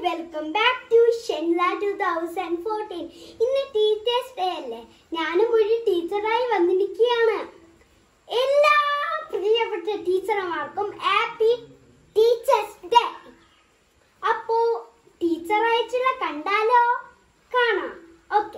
welcome back to ഷെൻല two thousand fourteen ഇന്ന് teachers day അല്ലേ ഞാനും ഒരു ടീച്ചറായി വന്നിരിക്കുകയാണ് എല്ലാ പ്രിയപ്പെട്ട ടീച്ചർമാർക്കും ഹാപ്പി ടീച്ചേഴ്സ് ഡേ അപ്പോ ടീച്ചറായിട്ടുള്ള കണ്ടാലോ കാണാം ഓക്കെ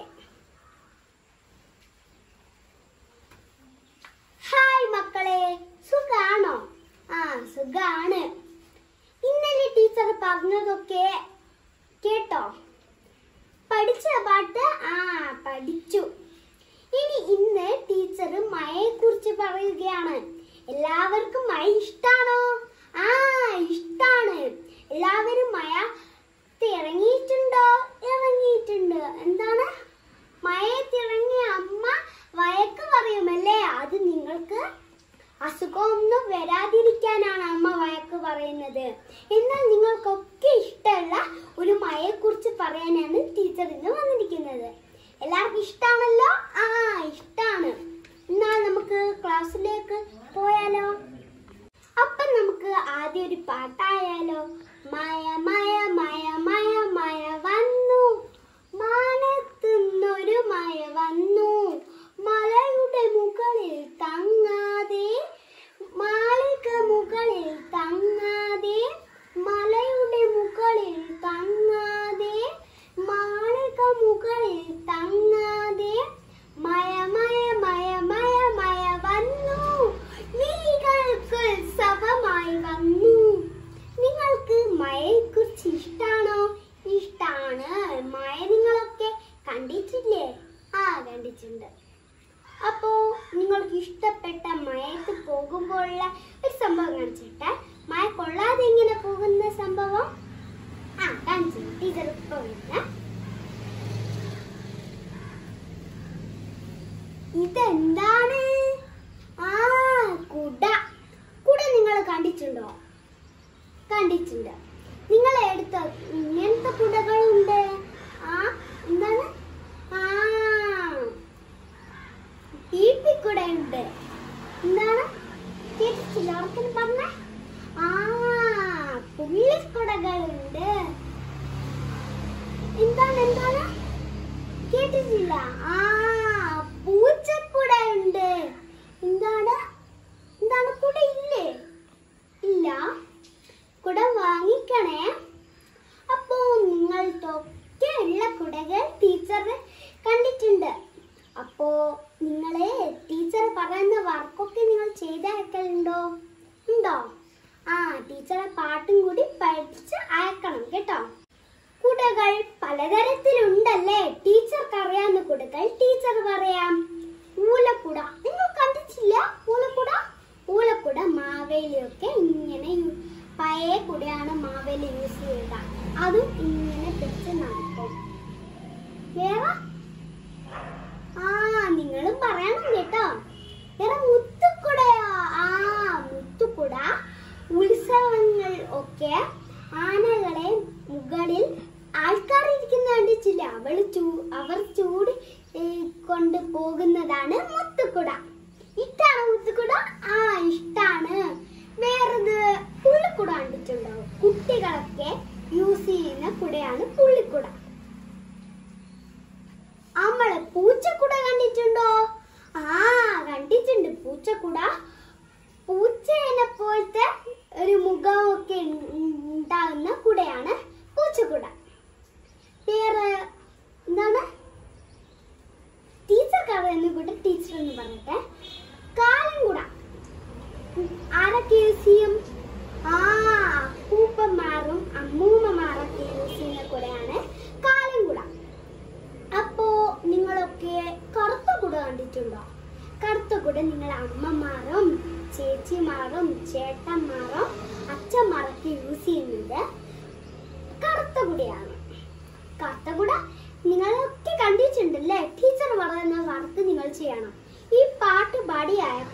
ഹായ് മക്കളെ സുഖാണോ ആ സുഖാണ് ഇന്നലെ ടീച്ചർ പറഞ്ഞതൊക്കെ കേട്ടോ പഠിച്ച പാട്ട് ആ പഠിച്ചു ഇനി ഇന്ന് ടീച്ചർ മഴയെ കുറിച്ച് പറയുകയാണ് എല്ലാവർക്കും മഴ ഇഷ്ടാണോ ആ ഇഷ്ടാണ് എല്ലാവരും മഴ ഇറങ്ങിയിട്ടുണ്ടോ ഇറങ്ങിയിട്ടുണ്ട് എന്താണ് മഴയത്തിറങ്ങിയ അമ്മ വഴക്ക് പറയുമല്ലേ അത് നിങ്ങൾക്ക് അസുഖമൊന്നും വരാതിരിക്കാനാണ് അമ്മ വഴക്ക് പറയുന്നത് എന്നാൽ നിങ്ങൾക്കൊക്കെ ഇഷ്ടമുള്ള ഒരു മഴയെക്കുറിച്ച് പറയാനാണ് ടീച്ചർ ഇന്ന് വന്നിരിക്കുന്നത് എല്ലാവർക്കും ഇഷ്ടമാണല്ലോ ആ ഇഷ്ടാണ് എന്നാൽ നമുക്ക് ക്ലാസ്സിലേക്ക് പോയാലോ അപ്പൊ നമുക്ക് ആദ്യം ഒരു പാട്ടായാലോ മയ മയ മയ മയ മയ വന്നു മാനത്തുന്നൊരു മയ വന്നു മലയുടെ മുകളിൽ തങ്ങാതെ മാളിക മുകളിൽ തങ്ങാതെ മലയുടെ മുകളിൽ തങ്ങാതെ മാളിക മുകളിൽ തങ്ങാതെ മയ മയ മയ മയ മയ വന്നു നീകൾക്ക് ഉത്സവമായി വന്നു നിങ്ങൾക്ക് മഴയെക്കുറിച്ച് ഇഷ്ടാണോ ഇഷ്ടാണ് മഴ നിങ്ങളൊക്കെ കണ്ടിട്ടില്ലേ ആ കണ്ടിട്ടുണ്ട് അപ്പോ നിങ്ങൾക്ക് ഇഷ്ടപ്പെട്ട മഴയത്ത് പോകുമ്പോഴുള്ള ഒരു സംഭവം കാണിച്ചിട്ട് മഴ കൊള്ളാതെ എങ്ങനെ പോകുന്ന സംഭവം ആ കാണിച്ചു ടീച്ചർ ഇപ്പൊ വരുന്നേ ഇതെന്താണ് ആ കുട കുട നിങ്ങൾ കണ്ടിട്ടുണ്ടോ കണ്ടിട്ടുണ്ട് നിങ്ങൾ എടുത്ത ഇങ്ങനത്തെ കുടകളുണ്ട് ആ എന്താണ് ആ ഈപ്പിക്കുടയുണ്ട് എന്താണ് കേട്ടിട്ടില്ല ഓർക്കുന്നു പറഞ്ഞ ആ പുള്ളിക്കുടകളുണ്ട് എന്താണ് എന്താണ് കേട്ടിട്ടില്ല ആ പൂച്ചക്കുട ഉണ്ട് എന്താണ് എന്താണ് കുട ഇല്ലേ ഇല്ല കുട വാങ്ങിക്കണേ അപ്പോ നിങ്ങൾക്കൊക്കെ ഉള്ള കുടകൾ ടീച്ചർ കണ്ടിട്ടുണ്ട് അപ്പോ നിങ്ങളെ ടീച്ചർ പറയുന്ന വർക്കൊക്കെ നിങ്ങൾ ചെയ്തയക്കലുണ്ടോ ഉണ്ടോ ആ ടീച്ചറെ പാട്ടും കൂടി പഠിച്ച് അയക്കണം കേട്ടോ കുടകൾ പലതരത്തിലുണ്ടല്ലേ ടീച്ചർക്ക് അറിയാവുന്ന കുടകൾ ടീച്ചർ പറയാം ഊലക്കുട നിങ്ങൾ കണ്ടിട്ടില്ല ഊലക്കുട ഊലക്കുട മാവേലിയൊക്കെ ഇങ്ങനെ യു- പഴയ കുടയാണ് മാവേലി യൂസ് ചെയ്യുക അതും ഇങ്ങനെ പിടിച്ച് നടക്കും വേറെ ആ നിങ്ങളും പറയണം കേട്ടോ വേറെ മുത്തുക്കുടയോ ആ മുത്തുക്കുട ഉത്സവങ്ങൾ ഒക്കെ ആനകളെ മുകളിൽ ആൾക്കാർ ഇരിക്കുന്ന കണ്ടിട്ടില്ല അവൾ ചൂ അവർ ചൂട് ഏ, കൊണ്ട് പോകുന്നതാണ് മുത്തുക്കുട ഇഷ്ടാണ് മുത്തുക്കുട ആ ഇഷ്ടാണ് വേറത് പുള്ളിക്കുട കണ്ടിട്ടുണ്ടോ കുട്ടികളൊക്കെ യൂസ് ചെയ്യുന്ന കുടയാണ് പുള്ളിക്കുട നമ്മള് പൂച്ചക്കുട കണ്ടിട്ടുണ്ടോ ആ കണ്ടിട്ടുണ്ട് പൂച്ചക്കുട പൂച്ചേനെ പോലത്തെ ഒരു മുഖമൊക്കെ ഉണ്ടാകുന്ന കുടയാണ് പൂച്ചക്കുട വേറെ എന്താണ് ടീച്ചർ പറയുന്ന കൂടെ ടീച്ചർ എന്ന് പറഞ്ഞിട്ട് കാലം കുട ആരൊക്കെ യൂസ് ചെയ്യും ആ അപ്പൂപ്പന്മാരും അമ്മൂമ്മമാരൊക്കെ യൂസ് ചെയ്യുന്ന കുടയാണ് കാലം കുട അപ്പോ നിങ്ങളൊക്കെ കറുത്ത കുട കണ്ടിട്ടുണ്ടോ കറുത്ത കുട നിങ്ങൾ അമ്മമാരും ചേച്ചിമാരും ചേട്ടന്മാരും അച്ഛന്മാരൊക്കെ യൂസ് ചെയ്യുന്നത് കറുത്ത കുടയാണ് കറുത്ത കുട നിങ്ങളൊക്കെ കണ്ടിട്ടുണ്ടല്ലേ ടീച്ചർ പറയുന്ന വർക്ക് നിങ്ങൾ ചെയ്യണം ഈ പാട്ട് പാടി അയക്കണം